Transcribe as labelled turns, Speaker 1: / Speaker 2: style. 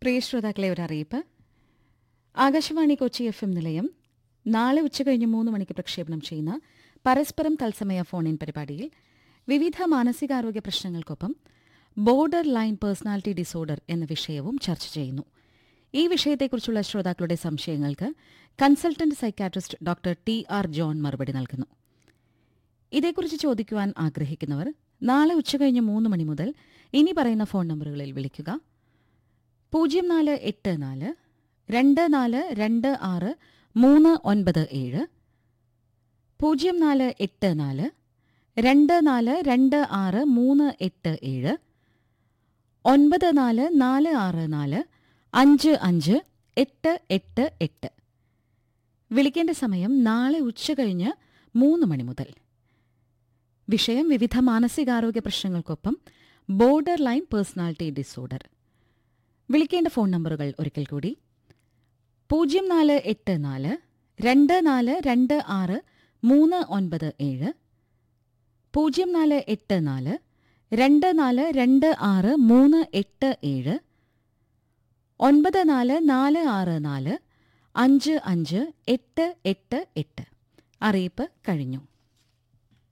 Speaker 1: പ്രിയ ശ്രോതാക്കളെ ഒരു അറിയിപ്പ് ആകാശവാണി കൊച്ചി എഫ് എം നിലയം നാളെ ഉച്ചകഴിഞ്ഞ് മൂന്ന് മണിക്ക് പ്രക്ഷേപണം ചെയ്യുന്ന പരസ്പരം തത്സമയ ഫോൺ ഇൻ പരിപാടിയിൽ വിവിധ മാനസികാരോഗ്യ പ്രശ്നങ്ങൾക്കൊപ്പം ബോർഡർ ലൈൻ പേഴ്സണാലിറ്റി ഡിസോർഡർ എന്ന വിഷയവും ചർച്ച ചെയ്യുന്നു ഈ വിഷയത്തെക്കുറിച്ചുള്ള ശ്രോതാക്കളുടെ സംശയങ്ങൾക്ക് consultant psychiatrist doctor T R John മറുപടി നൽകുന്നു ഇതേക്കുറിച്ച് ചോദിക്കുവാൻ ആഗ്രഹിക്കുന്നവർ നാളെ ഉച്ചകഴിഞ്ഞ് മൂന്ന് മണി മുതൽ ഇനി പറയുന്ന ഫോൺ നമ്പറുകളിൽ വിളിക്കുക പൂജ്യം നാല് എട്ട് നാല് രണ്ട് നാല് രണ്ട് ആറ് മൂന്ന് ഒൻപത് ഏഴ് പൂജ്യം നാല് എട്ട് നാല് രണ്ട് നാല് രണ്ട് ആറ് മൂന്ന് എട്ട് ഏഴ് ഒൻപത് നാല് നാല് ആറ് നാല് അഞ്ച് അഞ്ച് എട്ട് എട്ട് എട്ട് വിളിക്കേണ്ട സമയം നാളെ ഉച്ചകഴിഞ്ഞ് മൂന്ന് മണി മുതൽ വിഷയം വിവിധ മാനസികാരോഗ്യ പ്രശ്നങ്ങൾക്കൊപ്പം ബോർഡർ ലൈൻ പേഴ്സണാലിറ്റി ഡിസോർഡർ വിളിക്കേണ്ട ഫോൺ നമ്പറുകൾ ഒരിക്കൽ കൂടി പൂജ്യം നാല് എട്ട് നാല് രണ്ട് നാല് രണ്ട് ആറ് മൂന്ന് ഒൻപത് ഏഴ് പൂജ്യം നാല് എട്ട് നാല് രണ്ട് നാല് രണ്ട് ആറ് മൂന്ന് എട്ട് ഏഴ് ഒൻപത് നാല് നാല് ആറ് നാല് അഞ്ച് അഞ്ച് എട്ട് എട്ട് എട്ട് അറിയിപ്പ് കഴിഞ്ഞു